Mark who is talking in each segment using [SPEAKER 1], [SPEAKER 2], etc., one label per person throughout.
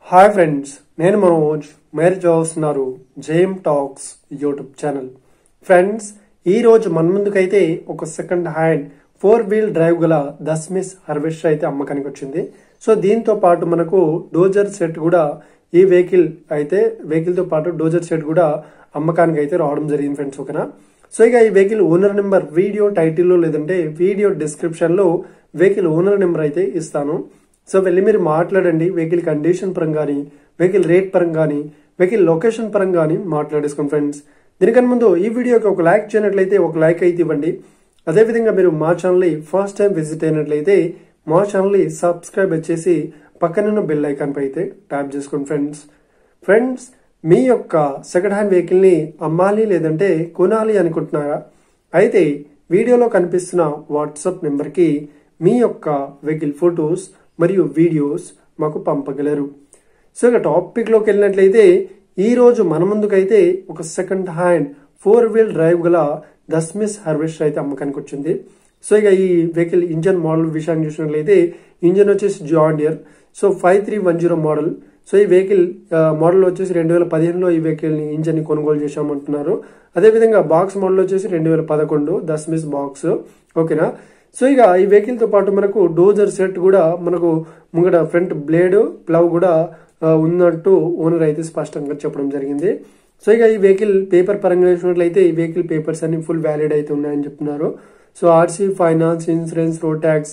[SPEAKER 1] hi friends నేను మనోజ్ మీరు చూస్తున్నారు gem talks YouTube channel friends ఈ రోజు మన ముందుకైతే ఒక second hand four wheel drive గల దస్మిస్ హార్వెస్టర్ అయితే అమ్మకానికి వచ్చింది సో దీంతో పాటు మనకు డోజర్ సెట్ కూడా ఈ వెహికల్ అయితే వెహికల్ తో పాటు డోజర్ సెట్ కూడా అమ్మకానికి అయితే రావడం జరిగింది ఫ్రెండ్స్ ఓకేనా సో ఇక ఈ వెహికల్ ఓనర్ నెంబర్ వీడియో టైటిల్లో లేదంటే వీడియో డిస్క్రిప్షన్ లో వెహికల్ ఓనర్ నెంబర్ అయితే ఇస్తాను సో వెళ్ళి మీరు మాట్లాడండి వెహికల్ కండిషన్ పరంగా కానీ వెహికల్ రేట్ పరంగా కానీ వెహికల్ లొకేషన్ పరంగా కానీ మాట్లాడేసుకోండి ఫ్రెండ్స్ దీనికన్నా ముందు ఈ వీడియోకి ఒక లైక్ చేయనట్లయితే ఒక లైక్ అయితే ఇవ్వండి అదేవిధంగా మీరు మా ఛానల్ని ఫస్ట్ టైం విజిట్ అయినట్లయితే మా ఛానల్ని సబ్స్క్రైబ్ వచ్చేసి పక్కనున్న బెల్ ఐకాన్ పై అయితే ట్యాప్ చేసుకోండి ఫ్రెండ్స్ ఫ్రెండ్స్ మీ యొక్క సెకండ్ హ్యాండ్ వెహికల్ ని అమ్మాలి లేదంటే కొనాలి అనుకుంటున్నారా అయితే వీడియోలో కనిపిస్తున్న వాట్సాప్ నెంబర్ కి మీ యొక్క వెహికల్ ఫొటోస్ మరియు వీడియోస్ మాకు పంపగలరు సో ఇక టాపిక్ లోకి వెళ్ళినట్లయితే ఈ రోజు మన ముందుకైతే ఒక second hand four wheel drive గల దస్మిస్ హార్వెస్టర్ అయితే అమ్మకానికి వచ్చింది సో ఇక ఈ వెహికల్ ఇంజన్ మోడల్ విషయాన్ని చూసినట్లయితే ఇంజన్ వచ్చేసి John Deere so five three one zero model so ఈ వెహికల్ మోడల్ వచ్చేసి రెండు వేల పదిహేనులో ఈ వెహికల్ ని ఇంజన్ ని కొనుగోలు చేశామంటున్నారు అదేవిధంగా బాక్స్ మోడల్ వచ్చేసి రెండు వేల పదకొండు దస్మిస్ బాక్స్ ఓకేనా సో ఇక ఈ వెహికల్ తో పాటు మనకు డోజర్ సెట్ కూడా మనకు ముంగట ఫ్రంట్ బ్లేడ్ ప్లవ్ కూడా ఆ, ఉన్నట్టు ఓనర్ అయితే స్పష్టంగా చెప్పడం జరిగింది సో ఇక ఈ వెహికల్ పేపర్ పరంగా చూసినట్లయితే ఈ వెహికల్ పేపర్స్ అన్ని ఫుల్ వ్యాలిడ్ అయితే ఉన్నాయని చెప్తున్నారు so RC finance insurance road tax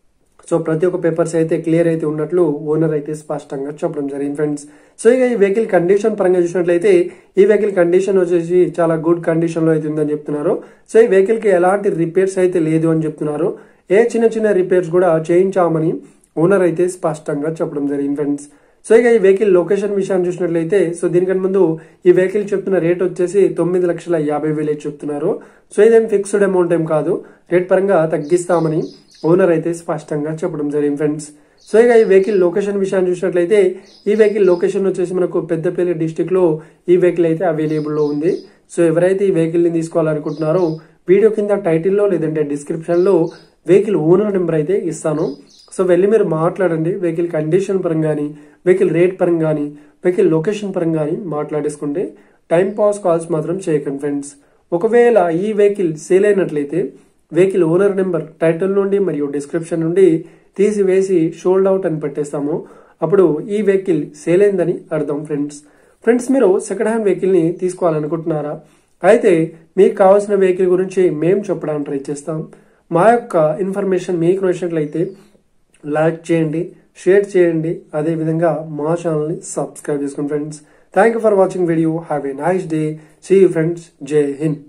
[SPEAKER 1] so ప్రతి ఒక్క పేపర్స్ అయితే క్లియర్ అయితే ఉన్నట్లు ఓనర్ అయితే స్పష్టంగా చెప్పడం జరిగింది ఫ్రెండ్స్ సో ఇక ఈ వెహికల్ కండిషన్ పరంగా చూసినట్లయితే ఈ వెహికల్ కండిషన్ వచ్చేసి చాలా గుడ్ కండిషన్ లో అయితే ఉందని చెప్తున్నారు సో ఈ వెహికల్ కి ఎలాంటి రిపేర్స్ అయితే లేదు అని చెప్తున్నారు ఏ చిన్న చిన్న రిపేర్స్ కూడా చేయించామని ఓనర్ అయితే స్పష్టంగా చెప్పడం జరిగింది ఫ్రెండ్స్ సో ఇక ఈ వెహికల్ లొకేషన్ విషయాన్ని చూసినట్లయితే సో దీనికంటే ముందు ఈ వెహికల్ చెప్తున్న రేట్ వచ్చేసి తొమ్మిది లక్షల యాభై వేలు అయితే చెప్తున్నారు సో ఇదేం ఫిక్స్డ్ అమౌంట్ ఏం కాదు రేట్ పరంగా తగ్గిస్తామని ఓనర్ అయితే స్పష్టంగా చెప్పడం జరిగింది ఫ్రెండ్స్ సో ఇక ఈ వెహికల్ లొకేషన్ విషయాన్ని చూసినట్లయితే ఈ వెహికల్ లొకేషన్ వచ్చేసి మనకు పెద్దపల్లి డిస్టిక్ లో ఈ వెహికల్ అయితే అవైలబుల్ లో ఉంది సో ఎవరైతే ఈ వెహికల్ ని తీసుకోవాలనుకుంటున్నారో వీడియో కింద టైటిల్లో లేదంటే డిస్క్రిప్షన్ లో వెహికల్ ఓనర్ నెంబర్ అయితే ఇస్తాను సో వెళ్ళి మీరు మాట్లాడండి వెహికల్ కండిషన్ పరంగా కానీ వెహికల్ రేట్ పరంగా కానీ వెహికల్ లొకేషన్ పరంగా కానీ మాట్లాడేసుకుంటే టైం పాస్ కాల్స్ మాత్రం చేయకండి ఫ్రెండ్స్ ఒకవేళ ఈ వెహికల్ సేల్ అయినట్లయితే వెహికల్ ఓనర్ నెంబర్ టైటిల్ నుండి మరియు డిస్క్రిప్షన్ నుండి తీసివేసి షోల్డ్ అవుట్ అని పెట్టేస్తాము అప్పుడు ఈ వెహికల్ సేల్ అయిందని అర్థం ఫ్రెండ్స్ ఫ్రెండ్స్ మీరు సెకండ్ హ్యాండ్ వెహికల్ ని తీసుకోవాలనుకుంటున్నారా అయితే మీకు కావాల్సిన వెహికల్ గురించి మేము చెప్పడానికి ట్రై చేస్తాం మా యొక్క ఇన్ఫర్మేషన్ మీకు నచ్చినట్లయితే లైక్ చేయండి షేర్ చేయండి అదేవిధంగా మా ఛానల్ని సబ్స్క్రైబ్ చేసుకోండి friends thank you for watching video have a nice day see you friends జై హింద్